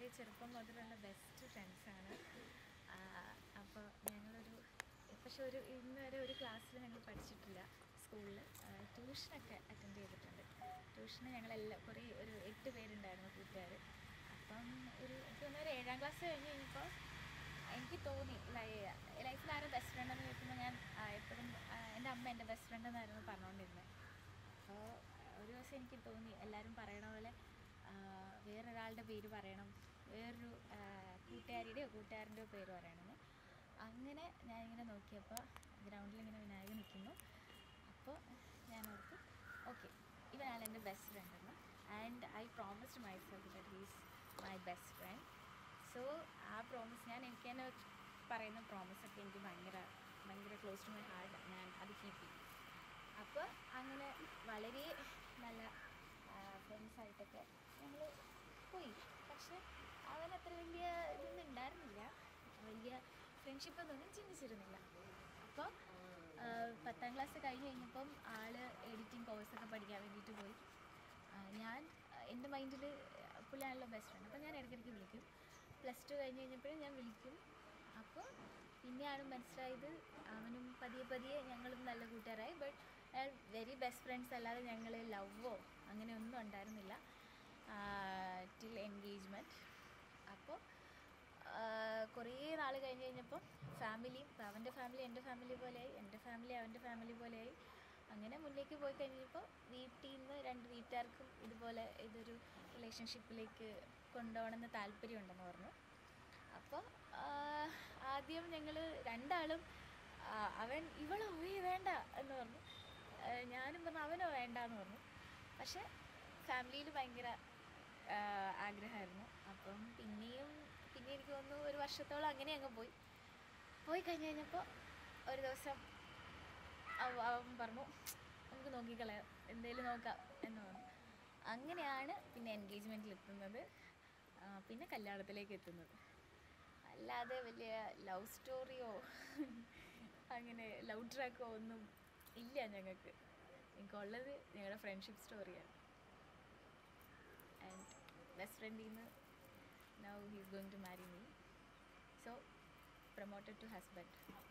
എനിക്ക് ചെറുപ്പം മുതലുള്ള ബെസ്റ്റ് ഫ്രണ്ട്സാണ് അപ്പോൾ ഞങ്ങളൊരു പക്ഷെ ഒരു ഇന്ന് വരെ ഒരു ക്ലാസ്സിൽ ഞങ്ങൾ പഠിച്ചിട്ടില്ല സ്കൂളിൽ ട്യൂഷനൊക്കെ അറ്റൻഡ് ചെയ്തിട്ടുണ്ട് ട്യൂഷന് ഞങ്ങളെല്ലാം കുറേ ഒരു എട്ട് പേരുണ്ടായിരുന്നു കൂട്ടുകാർ അപ്പം ഒരു എനിക്ക് തോന്നുന്നു ഒരു ഏഴാം ക്ലാസ് കഴിഞ്ഞ് കഴിഞ്ഞപ്പോൾ എനിക്ക് തോന്നി ലൈഫിൽ ആരും ബെസ്റ്റ് ഫ്രണ്ട് എന്ന് ചോദിക്കുമ്പോൾ ഞാൻ ആ, എപ്പോഴും ആ, എൻ്റെ അമ്മ എൻ്റെ ബെസ്റ്റ് ഫ്രണ്ട് എന്നായിരുന്നു പറഞ്ഞുകൊണ്ടിരുന്നത് അപ്പോൾ ഒരു ദിവസം എനിക്ക് തോന്നി എല്ലാവരും പറയണ പോലെ ആ, വേറൊരാളുടെ പേര് പറയണം വേറൊരു ആ, കൂട്ടുകാരിയുടെയോ കൂട്ടുകാരൻ്റെയോ പേര് പറയണമെന്ന് അങ്ങനെ ഞാനിങ്ങനെ നോക്കിയപ്പോൾ ഗ്രൗണ്ടിൽ ഇങ്ങനെ വിനായകൻ നിൽക്കുന്നു അപ്പോൾ ഞാൻ ഓർത്തു ഓക്കെ ഇവനാണ് എൻ്റെ ബെസ്റ്റ് ഫ്രണ്ട് എന്ന് and I promised myself that he's my best friend so ആ പ്രോമിസ് ഞാൻ എനിക്ക് തന്നെ പറയുന്ന പ്രോമിസൊക്കെ എനിക്ക് ഭയങ്കര ഭയങ്കര ക്ലോസ് ടു മൈ ഹാർട്ട് ഞാൻ അത് കീപ്പ് ചെയ്യും അപ്പോൾ അങ്ങനെ വളരെ നല്ല ഫ്രണ്ട്സായിട്ടൊക്കെ ഞങ്ങൾ പോയി പക്ഷെ അവൻ അത്ര വലിയ ഇതൊന്നും ഉണ്ടായിരുന്നില്ല വലിയ ഫ്രണ്ട്ഷിപ്പ് ഒന്നും ചിന്തിച്ചിരുന്നില്ല അപ്പോൾ പത്താം ക്ലാസ് കഴിഞ്ഞ് കഴിഞ്ഞപ്പം ആള് എഡിറ്റിംഗ് കോഴ്സൊക്കെ പഠിക്കാൻ വേണ്ടിയിട്ട് പോയി ആ, ഞാൻ ആ, എൻ്റെ മൈൻഡിൽ പുള്ളിയാണല്ലോ ബെസ്റ്റ് ഫ്രണ്ട് അപ്പോൾ ഞാൻ ഇടയ്ക്കിടയ്ക്ക് വിളിക്കും പ്ലസ് ടു കഴിഞ്ഞ് കഴിഞ്ഞപ്പോഴും ഞാൻ വിളിക്കും അപ്പോൾ പിന്നെയാണ് മനസ്സിലായത് അവനും പതിയെ പതിയെ ഞങ്ങളും നല്ല കൂട്ടുകാരായി ബട്ട് വെരി ബെസ്റ്റ് ഫ്രണ്ട്സ് അല്ലാതെ ഞങ്ങൾ ലവോ അങ്ങനെ ഒന്നും ഉണ്ടായിരുന്നില്ല ടിൽ എൻഗേജ്മെൻറ്റ് അപ്പോൾ കുറേ നാൾ കഴിഞ്ഞ് കഴിഞ്ഞപ്പോൾ ഫാമിലിയും അവൻ്റെ ഫാമിലി എൻ്റെ ഫാമിലി പോലെയായി എൻ്റെ ഫാമിലി അവൻ്റെ ഫാമിലി പോലെയായി അങ്ങനെ മുന്നിലേക്ക് പോയി കഴിഞ്ഞപ്പോൾ വീട്ടിൽ നിന്ന് രണ്ട് വീട്ടുകാർക്കും ഇതുപോലെ ഇതൊരു റിലേഷൻഷിപ്പിലേക്ക് കൊണ്ടുപോകണമെന്ന് താല്പര്യമുണ്ടെന്ന് പറഞ്ഞു അപ്പോൾ ആദ്യം ഞങ്ങൾ രണ്ടാളും ആ, അവൻ ഇവളോ ഏ വേണ്ട എന്ന് പറഞ്ഞു ആ, ഞാനും പറഞ്ഞു അവനോ വേണ്ട എന്ന് പറഞ്ഞു പക്ഷെ ഫാമിലിയിൽ ഭയങ്കര ആ, ആഗ്രഹമായിരുന്നു അപ്പം പിന്നെയും പിന്നെ എനിക്ക് തോന്നുന്നു ഒരു വർഷത്തോളം അങ്ങനെ അങ്ങ് പോയി പോയി കഴിഞ്ഞ് കഴിഞ്ഞപ്പോൾ ഒരു ദിവസം അവ- അവൻ പറഞ്ഞു നമുക്ക് നോക്കിക്കളയാം എന്തേലും നോക്കാം എന്ന് പറഞ്ഞു അങ്ങനെയാണ് പിന്നെ എൻഗേജ്മെൻറ്റിൽ എത്തുന്നത് ആ, പിന്നെ കല്യാണത്തിലേക്ക് എത്തുന്നത് അല്ലാതെ വലിയ ലവ് സ്റ്റോറിയോ അങ്ങനെ ലവ് ട്രാക്കോ ഒന്നും ഇല്ല ഞങ്ങൾക്ക് എനിക്കുള്ളത് ഞങ്ങളുടെ ഫ്രണ്ട്ഷിപ്പ് സ്റ്റോറിയാണ് ആൻഡ് ബെസ്റ്റ് ഫ്രണ്ടിൽ നിന്ന് now he's going to marry me so promoted to husband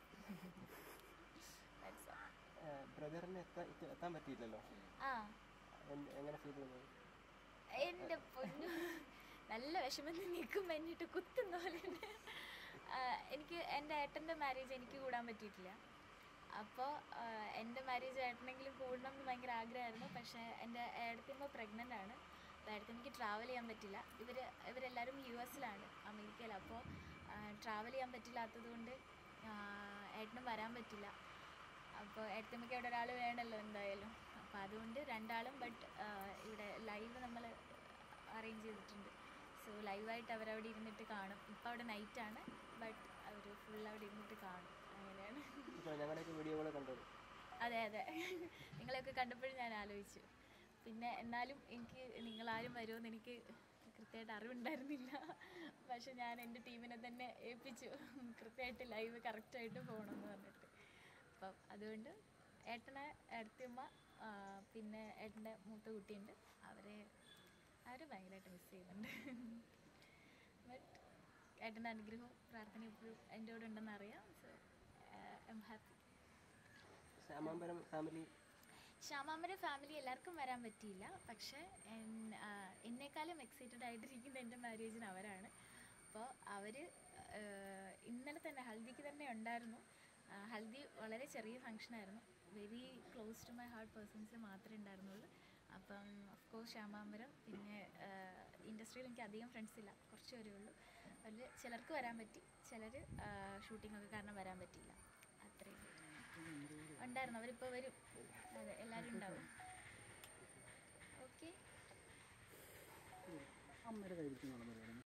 that's all ബ്രദറിന് എത്താൻ ഇത് എത്താൻ പറ്റിയില്ലല്ലോ ആ എൻ- എങ്ങനെ ഫീൽ ചെയ്യുന്നത് എൻ്റെ പൊന്നു നല്ല വിഷമത്തിൽ നിൽക്കും എന്നിട്ട് കുത്തുന്ന പോലെ ഉണ്ട്. ആ, എനിക്ക് എൻ്റെ ഏട്ടൻ്റെ മാരേജ് എനിക്ക് കൂടാൻ പറ്റിയിട്ടില്ല അപ്പോൾ എൻ്റെ മാരേജ് ഏട്ടനെങ്കിലും കൂടണം എന്ന് ഭയങ്കര ആഗ്രഹമായിരുന്നു പക്ഷേ എൻ്റെ ഏടത്തിയമ്മ പ്രഗ്നൻ്റ് ആണ് അപ്പോൾ ഏടത്തിയമ്മയ്ക്ക് ട്രാവൽ ചെയ്യാൻ പറ്റില്ല ഇവർ ഇവരെല്ലാവരും യു എസിലാണ് അമേരിക്കയിൽ അപ്പോൾ ട്രാവൽ ചെയ്യാൻ പറ്റില്ലാത്തത് കൊണ്ട് ഏട്ടനും വരാൻ പറ്റില്ല അപ്പോൾ ഏട്ടത്തിയമ്മയ്ക്ക് അവിടെ ഒരാൾ വേണമല്ലോ എന്തായാലും അപ്പോൾ അതുകൊണ്ട് രണ്ടാളും ബട്ട് ഇവിടെ ലൈവ് നമ്മൾ അറേഞ്ച് ചെയ്തിട്ടുണ്ട് സോ ലൈവായിട്ട് അവരവിടെ ഇരുന്നിട്ട് കാണും ഇപ്പോൾ അവിടെ നൈറ്റാണ് ബട്ട് അവർ ഫുൾ അവിടെ ഇരുന്നിട്ട് കാണും അങ്ങനെയാണ് ഇപ്പോൾ ഞങ്ങളുടെയൊക്കെ വീഡിയോകൾ കണ്ടത് അതെ അതെ നിങ്ങളെയൊക്കെ കണ്ടപ്പോഴും ഞാൻ ആലോചിച്ചു പിന്നെ എന്നാലും എനിക്ക് നിങ്ങളാരും വരുമെന്ന് എനിക്ക് കൃത്യമായിട്ട് അറിവുണ്ടായിരുന്നില്ല പക്ഷെ ഞാൻ എൻ്റെ ടീമിനെ തന്നെ ഏൽപ്പിച്ചു കൃത്യമായിട്ട് ലൈവ് കറക്റ്റായിട്ട് പോകണമെന്ന് പറഞ്ഞിട്ട് അപ്പം അതുകൊണ്ട് ഏട്ടനെ ഏട്ടത്തിയമ്മ ആ, പിന്നെ ഏട്ടൻ്റെ മൂത്ത കുട്ടിയുണ്ട് അവരെ അവർ ഭയങ്കരമായിട്ട് മിസ് ചെയ്യുന്നുണ്ട് ബട്ട് ഏട്ടൻ്റെ അനുഗ്രഹവും പ്രാർത്ഥനയും എപ്പോഴും എൻ്റെ കൂടെ ഉണ്ടെന്ന് അറിയാം സോ ഐ എം ഹാപ്പി ശ്യാമാമ്പരം ഫാമിലി ശ്യാമാമര ഫാമിലി എല്ലാവർക്കും വരാൻ പറ്റിയില്ല പക്ഷേ എൻ- ആ, എന്നെക്കാളും എക്സൈറ്റഡ് ആയിട്ടിരിക്കുന്ന എൻ്റെ മാരേജിന് അവരാണ് അപ്പോൾ അവർ ഇന്നലെ തന്നെ ഹൽദിക്ക് തന്നെ ഉണ്ടായിരുന്നു ആ, ഹൽദി വളരെ ചെറിയ ഫങ്ഷനായിരുന്നു very close to my heart persons മാത്രമേ ഉണ്ടായിരുന്നുള്ളൂ അപ്പം ഓഫ് കോഴ്സ് ശ്യാമാമ്പരം പിന്നെ ഇൻഡസ്ട്രിയിൽ എനിക്ക് അധികം ഫ്രണ്ട്സ് ഇല്ല കുറച്ച് പേരേ ഉള്ളൂ അതിൽ ചിലർക്ക് വരാൻ പറ്റി ചിലർ ഷൂട്ടിംഗ് ഒക്കെ കാരണം വരാൻ പറ്റിയില്ല അത്രയും ഉണ്ടായിരുന്നു അവരിപ്പോൾ വരും അതെ എല്ലാവരും ഉണ്ടാവും ഓക്കെ അമ്മയുടെ കയ്യിരിക്കും നടന്നു